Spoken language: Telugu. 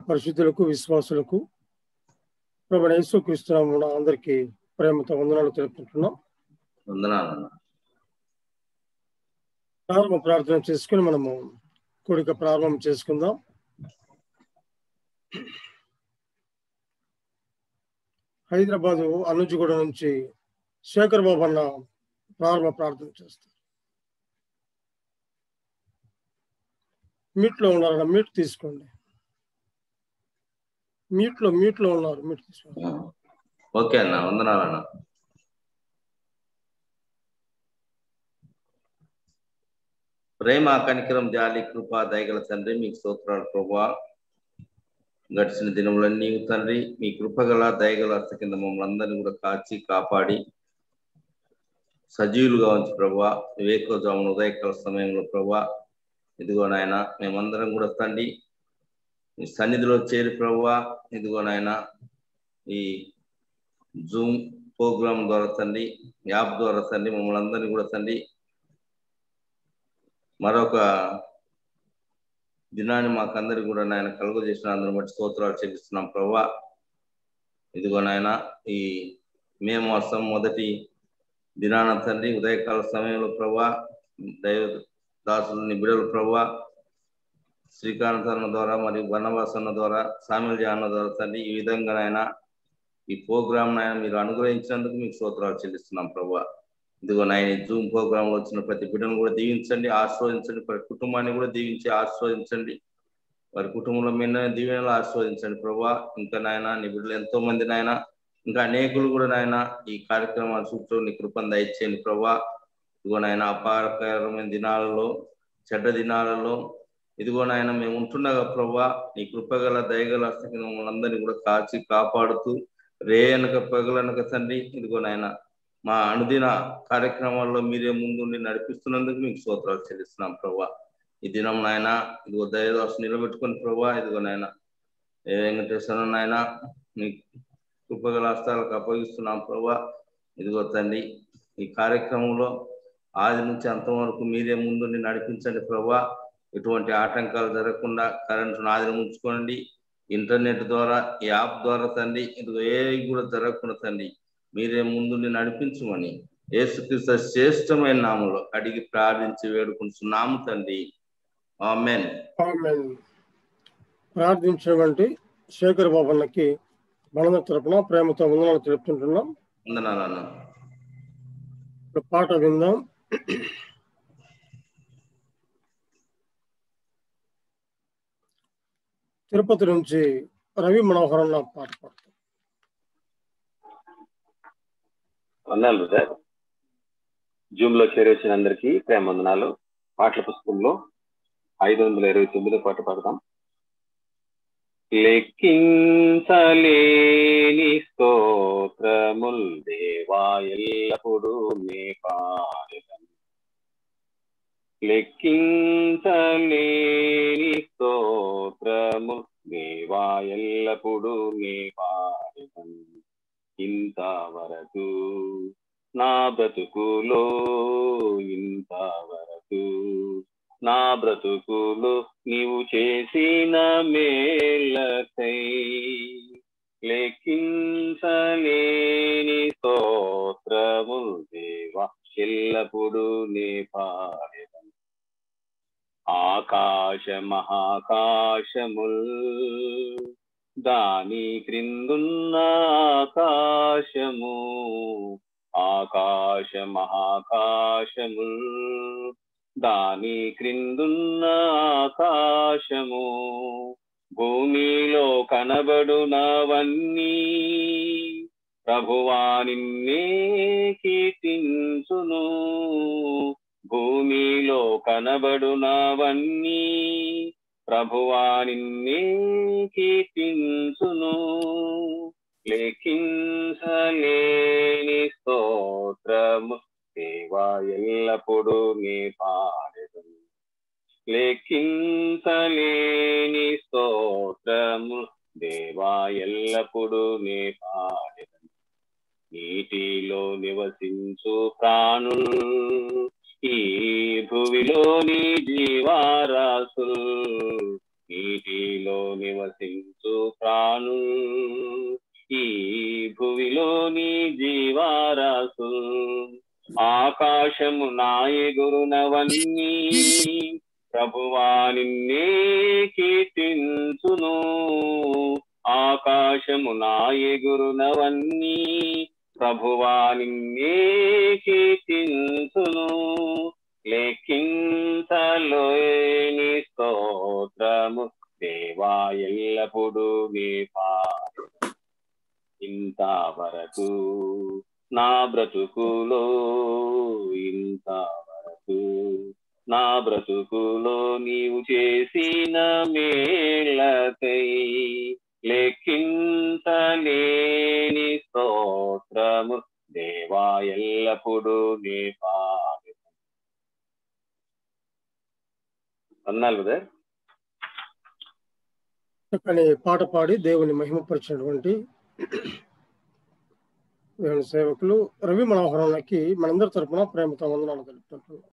పరిశుద్ధులకు విశ్వాసులకు ప్రభు యేసుక్రీస్తునామమున అందరికీ ప్రేమతో వందనాలు తెలుపుకుంటున్నాం వందనాలన్న ప్రారంభ ప్రార్థన చేసుకుని మనము కూడిక ప్రారంభం చేసుకుందాం హైదరాబాదు అనుజుగూడ నుంచి శేఖర్ బాబు అన్న ప్రారంభ ప్రార్థన చేస్తారు మీట్లో ఉన్నారన్న మీట్ తీసుకోండి మీట్లో మీట్లో ఉన్నారు మీట్ తీసుకోండి ఓకే అన్న వందనాలన్న ప్రేమ కనికరం జాలి కృప దయగల తండ్రి మీకు స్తోత్రాలు ప్రభా గడిచిన దినములన్నీ తండ్రి మీ కృపగల దయగల హస్త కింద మమ్మల్ని అందరినీ కూడా కాచి కాపాడి సజీవులుగా ఉంచి ప్రభా వివేకోజామున ఉదయకాల సమయంలో ప్రభా ఇదిగో నాయన మేమందరం కూడా తండ్రి మీ సన్నిధిలో చేరి ప్రభా ఇదిగో నాయన ఈ జూమ్ ప్రోగ్రామ్ ద్వారా తండ్రి యాప్ ద్వారా తండ్రి మమ్మల్ని అందరినీ కూడా తండ్రి మరొక దినాన్ని మాకందరికి కూడా నాయన కలుగు చేసిన అందరిని బట్టి స్తోత్రాలు చెల్లిస్తున్నాం ప్రభా ఇదిగో నాయన ఈ మే మాసం మొదటి దినాన తండ్రి ఉదయకాల సమయంలో ప్రభా దైవ దాసులని బిడలు ప్రభా శ్రీకాంత్ అన్న ద్వారా మరియు వనవాస్ అన్న ద్వారా సామిల్ అన్న ద్వారా తండ్రి ఈ విధంగా నాయన ఈ ప్రోగ్రామ్ నాయన మీరు అనుగ్రహించినందుకు మీకు స్తోత్రాలు చెల్లిస్తున్నాం ప్రభా ఇదిగో నాయన జూమ్ ప్రోగ్రామ్ లో వచ్చిన ప్రతి బిడ్డను కూడా దీవించండి ఆస్వాదించండి ప్రతి కుటుంబాన్ని కూడా దీవించి ఆస్వాదించండి వారి కుటుంబంలో మీద దీవెనలు ఆస్వాదించండి ప్రభా ఇంకా నాయన నీ బిడ్డలు ఎంతో మంది నాయన ఇంకా అనేకులు కూడా నాయన ఈ కార్యక్రమాల చుట్టూ నీ కృపను దయచేయండి ప్రభా ఇదిగో నాయన అపారకరమైన దినాలలో చెడ్డ దినాలలో ఇదిగో నాయన మేము ఉంటుండగా ప్రభా నీ కృపగల దయగల హస్తకి మమ్మల్ని అందరినీ కూడా కాచి కాపాడుతూ రేయనక పగలనక తండ్రి ఇదిగో నాయన మా అనుదిన కార్యక్రమాల్లో మీరే ముందుండి నడిపిస్తున్నందుకు మీకు స్తోత్రాలు చెల్లిస్తున్నాం ప్రభా ఈ దినం నాయన ఇదిగో దయదాసు నిలబెట్టుకుని ప్రభా ఇదిగో నాయన ఏ వెంకటేశ్వర నాయన మీ కృపగల హస్తాలకు అప్పగిస్తున్నాం ప్రభా ఇదిగో తండ్రి ఈ కార్యక్రమంలో ఆది నుంచి అంతవరకు మీరే ముందుండి నడిపించండి ప్రభా ఎటువంటి ఆటంకాలు జరగకుండా కరెంటును ఆదిని ఉంచుకోండి ఇంటర్నెట్ ద్వారా ఈ యాప్ ద్వారా తండ్రి ఇదిగో ఏ కూడా జరగకుండా తండ్రి మీరే ముందుండి నడిపించమని యేసుక్రీస్తు శ్రేష్టమైన నామంలో అడిగి ప్రార్థించి వేడుకుంటున్నాము తండ్రి ఆమెన్ ఆమేన్. ప్రార్థించినటువంటి శేఖర్ బాబు అన్నకి మనందరి తరపున ప్రేమతో వందనాలు తెలుపుతుంటున్నాం వందనాలన్న ఇప్పుడు పాట విందాం తిరుపతి నుంచి రవి మనోహర్ అన్న పాట పాడతాం వందనాలు సార్ జూమ్ లో చేరొచ్చిన అందరికీ ప్రేమ వందనాలు పాటల పుస్తకంలో ఐదు వందల ఇరవై తొమ్మిదో పాట పాడదాం లెక్కించలేని స్తోత్రముల్ దేవా ఎల్లప్పుడు నే పాడెదం లెక్కించలేని స్తోత్రము దేవా ఎల్లప్పుడు నే పాడెదం ఇంతవరకు నా బ్రతుకులో ఇంతవరకు నా బ్రతుకులో నీవు చేసిన మేలకై లెక్కించలేని స్తోత్రము దేవా ఎల్లప్పుడు నే పాడెదం ఆకాశ మహాకాశముల్ దాని క్రిందున్న ఆకాశము ఆకాశ మహాకాశము దాని క్రిందున్న ఆకాశము భూమిలో కనబడునవన్నీ ప్రభువా నిన్నే కీర్తించును భూమిలో కనబడునవన్నీ ప్రభువా నిన్నే కీర్తించును లేఖించలేని స్తోత్రము దేవా ఎల్లప్పుడు నీ పాడెదు లెక్కించలేని స్తోత్రము దేవా ఎల్లప్పుడు నీ పాడెదు నీటిలో నివసించు ప్రాణులు ఈ భువిలోని జీవారాసులు నీటిలో నివసించు నాయగురునవన్నీ ప్రభువా నిన్నే కీర్తించును ఆకాశము నాయగురునవన్నీ ప్రభువా నిన్నే కీర్తించును లెక్కించలోని స్తోత్రము దేవా ఎల్లప్పుడు నీ పాడు ఇంతవరకు నా బ్రతుకులో ఇంతవరకు నా బ్రతుకులో నీవు చేసిన మేళకై లెక్కించలేని స్తోత్రము దేవా ఎల్లప్పుడు నీ పాడు అన్నాను కదా చక్కని పాట పాడి దేవుని మహిమపరిచినటువంటి దేవుని సేవకులు రవి మనోహరానికి మనందరి తరపున ప్రేమతో వందనాలు తెలుపుతుంటున్నాం